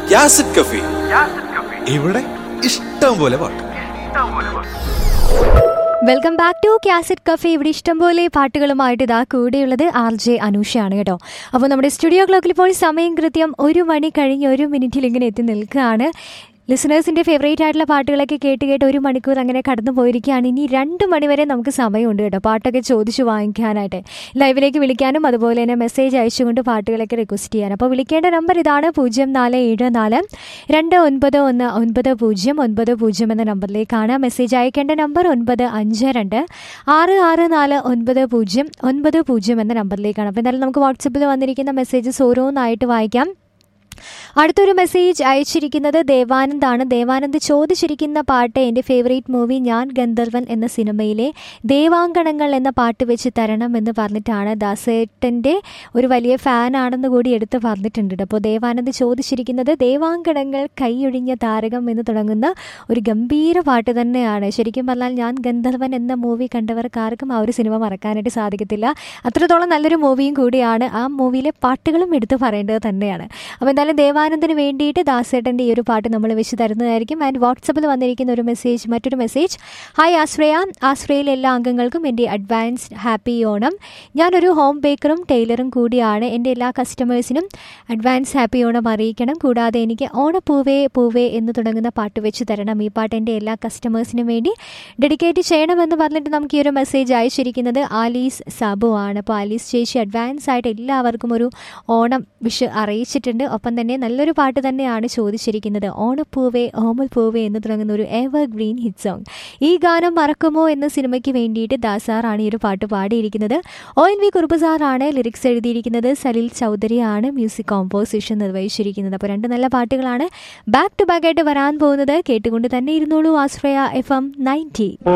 യാസിഡ് കഫി ഇവിടെ ഇഷ്ടം പോലെ പാട്ട് welcome back to cassette cafe ഇവിടെ ഇഷ്ടംപോലെ പാട്ടുകളുമായിട്ട് ഇതാ കൂടെയുള്ളത് ആർ ജെ അനൂഷയാണ് കേട്ടോ അപ്പോൾ നമ്മുടെ സ്റ്റുഡിയോ ക്ലോക്കിൽ ഇപ്പോൾ സമയം കൃത്യം ഒരു മണി കഴിഞ്ഞ് ഒരു മിനിറ്റിൽ ഇങ്ങനെ എത്തി നിൽക്കുകയാണ് ലിസണേഴ്സിൻ്റെ ഫേവറേറ്റ് ആയിട്ടുള്ള പാട്ടുകളൊക്കെ കേട്ട് കേട്ട് ഒരു മണിക്കൂർ അങ്ങനെ കടന്നു പോയിരിക്കുകയാണ് ഇനി രണ്ട് മണി വരെ നമുക്ക് സമയമുണ്ട് കേട്ടോ പാട്ടൊക്കെ ചോദിച്ചു വാങ്ങിക്കാനായിട്ട് ലൈവിലേക്ക് വിളിക്കാനും അതുപോലെ തന്നെ മെസ്സേജ് അയച്ചുകൊണ്ട് പാട്ടുകളൊക്കെ റിക്വസ്റ്റ് ചെയ്യാൻ അപ്പോൾ വിളിക്കേണ്ട നമ്പർ ഇതാണ് പൂജ്യം നാല് ഏഴ് നാല് രണ്ട് ഒൻപത് ഒന്ന് ഒൻപത് പൂജ്യം ഒൻപത് പൂജ്യം എന്ന നമ്പറിലേക്കാണ് മെസ്സേജ് അയക്കേണ്ട നമ്പർ ഒൻപത് അഞ്ച് രണ്ട് ആറ് ആറ് നാല് ഒൻപത് പൂജ്യം ഒൻപത് പൂജ്യം എന്ന നമ്പറിലേക്കാണ് അപ്പോൾ എന്തായാലും നമുക്ക് വാട്സപ്പിൽ വന്നിരിക്കുന്ന മെസ്സേജസ് ഓരോന്നായിട്ട് വായിക്കാം അടുത്തൊരു മെസ്സേജ് അയച്ചിരിക്കുന്നത് ദേവാനന്ദാണ് ദേവാനന്ദ് ചോദിച്ചിരിക്കുന്ന പാട്ട് എൻ്റെ ഫേവറേറ്റ് മൂവി ഞാൻ ഗന്ധർവൻ എന്ന സിനിമയിലെ ദേവാങ്കണങ്ങൾ എന്ന പാട്ട് വെച്ച് തരണം എന്ന് പറഞ്ഞിട്ടാണ് ദാസേട്ടൻ്റെ ഒരു വലിയ ഫാനാണെന്ന് കൂടി എടുത്ത് പറഞ്ഞിട്ടുണ്ട് അപ്പോൾ ദേവാനന്ദ് ചോദിച്ചിരിക്കുന്നത് ദേവാങ്കണങ്ങൾ കൈയൊഴിഞ്ഞ താരകം എന്ന് തുടങ്ങുന്ന ഒരു ഗംഭീര പാട്ട് തന്നെയാണ് ശരിക്കും പറഞ്ഞാൽ ഞാൻ ഗന്ധർവൻ എന്ന മൂവി കണ്ടവർക്കാർക്കും ആ ഒരു സിനിമ മറക്കാനായിട്ട് സാധിക്കത്തില്ല അത്രത്തോളം നല്ലൊരു മൂവിയും കൂടിയാണ് ആ മൂവിയിലെ പാട്ടുകളും എടുത്തു പറയേണ്ടത് തന്നെയാണ് അപ്പോൾ എന്തായാലും ദേവാനന്ദന് വേണ്ടിയിട്ട് ദാസേട്ടൻ്റെ ഈ ഒരു പാട്ട് നമ്മൾ വെച്ച് തരുന്നതായിരിക്കും ആൻഡ് വാട്സപ്പിൽ വന്നിരിക്കുന്ന ഒരു മെസ്സേജ് മറ്റൊരു മെസ്സേജ് ഹായ് ആശ്രയ ആശ്രയയിലെ എല്ലാ അംഗങ്ങൾക്കും എൻ്റെ അഡ്വാൻസ്ഡ് ഹാപ്പി ഓണം ഞാനൊരു ഹോം ബേക്കറും ടൈലറും കൂടിയാണ് എൻ്റെ എല്ലാ കസ്റ്റമേഴ്സിനും അഡ്വാൻസ് ഹാപ്പി ഓണം അറിയിക്കണം കൂടാതെ എനിക്ക് ഓണപ്പൂവേ പൂവേ എന്ന് തുടങ്ങുന്ന പാട്ട് വെച്ച് തരണം ഈ പാട്ട് എൻ്റെ എല്ലാ കസ്റ്റമേഴ്സിനും വേണ്ടി ഡെഡിക്കേറ്റ് ചെയ്യണമെന്ന് പറഞ്ഞിട്ട് നമുക്ക് ഈ ഒരു മെസ്സേജ് അയച്ചിരിക്കുന്നത് ആലീസ് സാബു ആണ് അപ്പോൾ ആലീസ് ചേച്ചി അഡ്വാൻസ് ആയിട്ട് എല്ലാവർക്കും ഒരു ഓണം വിഷ് അറിയിച്ചിട്ടുണ്ട് ഒപ്പം തന്നെ നല്ലൊരു പാട്ട് തന്നെയാണ് ചോദിച്ചിരിക്കുന്നത് ഓണപ്പൂവേ ഓമൽ പൂവേ എന്ന് തുടങ്ങുന്ന ഒരു എവർ ഗ്രീൻ ഹിറ്റ് സോങ് ഈ ഗാനം മറക്കുമോ എന്ന സിനിമയ്ക്ക് വേണ്ടിയിട്ട് ദാസാറാണ് ഈ ഒരു പാട്ട് പാടിയിരിക്കുന്നത് ഒ എൻ വി കുറുപ്പ് സാറാണ് ലിറിക്സ് എഴുതിയിരിക്കുന്നത് സലിൽ ചൗധരിയാണ് മ്യൂസിക് കോമ്പോസിഷൻ നിർവഹിച്ചിരിക്കുന്നത് അപ്പോൾ രണ്ട് നല്ല പാട്ടുകളാണ് ബാക്ക് ടു ബാക്ക് ആയിട്ട് വരാൻ പോകുന്നത് കേട്ടുകൊണ്ട് തന്നെ ഇരുന്നോളൂ ആശ്രയ എഫ് എം നയൻറ്റി